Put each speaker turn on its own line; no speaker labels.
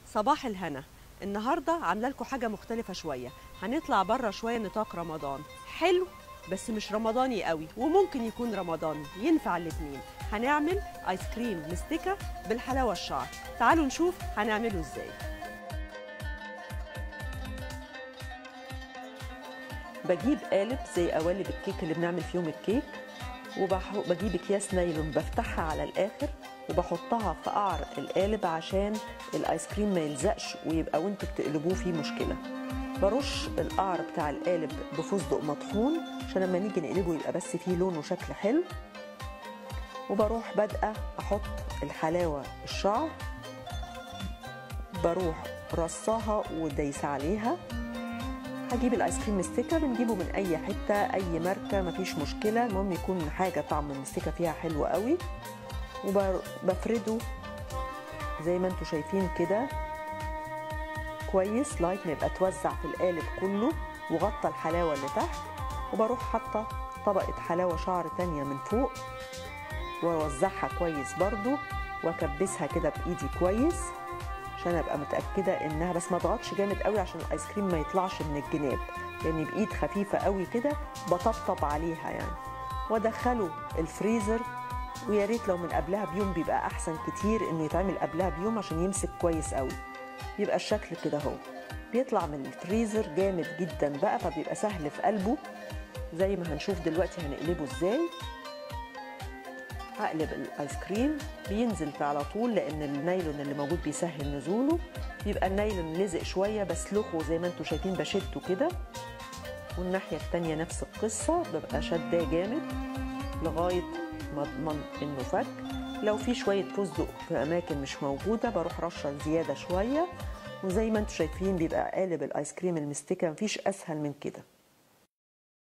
صباح الهنا النهارده عامله لكم حاجه مختلفه شويه هنطلع بره شويه نطاق رمضان حلو بس مش رمضاني قوي وممكن يكون رمضاني ينفع الاثنين هنعمل ايس كريم مستكه بالحلاوه الشعر تعالوا نشوف هنعمله ازاي بجيب قالب زي قوالب الكيك اللي بنعمل فيهم الكيك وبجيب اكياس نايلون بفتحها على الاخر وبحطها في قعر القالب عشان الايس كريم ما يلزقش ويبقى وانتوا بتقلبوه فيه مشكله برش القعر بتاع القالب بفستق مطحون عشان لما نيجي نقلبه يبقى بس فيه لون وشكل حلو وبروح بادئه احط الحلاوه الشعر بروح رصاها ودايسه عليها هجيب الايس كريم مستكه بنجيبه من اي حته اي ماركه مفيش مشكله المهم يكون حاجه طعم المستكه فيها حلو قوي وبفرده زي ما انتم شايفين كده كويس لغايه ما يبقى توزع في القالب كله وغطى الحلاوه اللي تحت وبروح حاطه طبقه حلاوه شعر تانية من فوق واوزعها كويس برضو واكبسها كده بايدي كويس عشان ابقى متاكده انها بس ما اضغطش جامد قوي عشان الايس كريم ما يطلعش من الجناب يعني بايد خفيفه قوي كده بطبطب عليها يعني وادخله الفريزر ويا ريت لو من قبلها بيوم بيبقى احسن كتير انه يتعمل قبلها بيوم عشان يمسك كويس قوي يبقى الشكل كده اهو بيطلع من الفريزر جامد جدا بقى فبيبقى سهل في قلبه زي ما هنشوف دلوقتي هنقلبه ازاي هقلب الايس كريم بينزل على طول لان النايلون اللي موجود بيسهل نزوله بيبقى النايلون لزق شويه بسلخه زي ما انتم شايفين بشده كده والناحيه التانيه نفس القصه ببقى شداه جامد لغايه ما اضمن انه فك لو في شويه فستق في اماكن مش موجوده بروح رشه زياده شويه وزي ما انتم شايفين بيبقى قالب الايس كريم المستكه مفيش اسهل من كده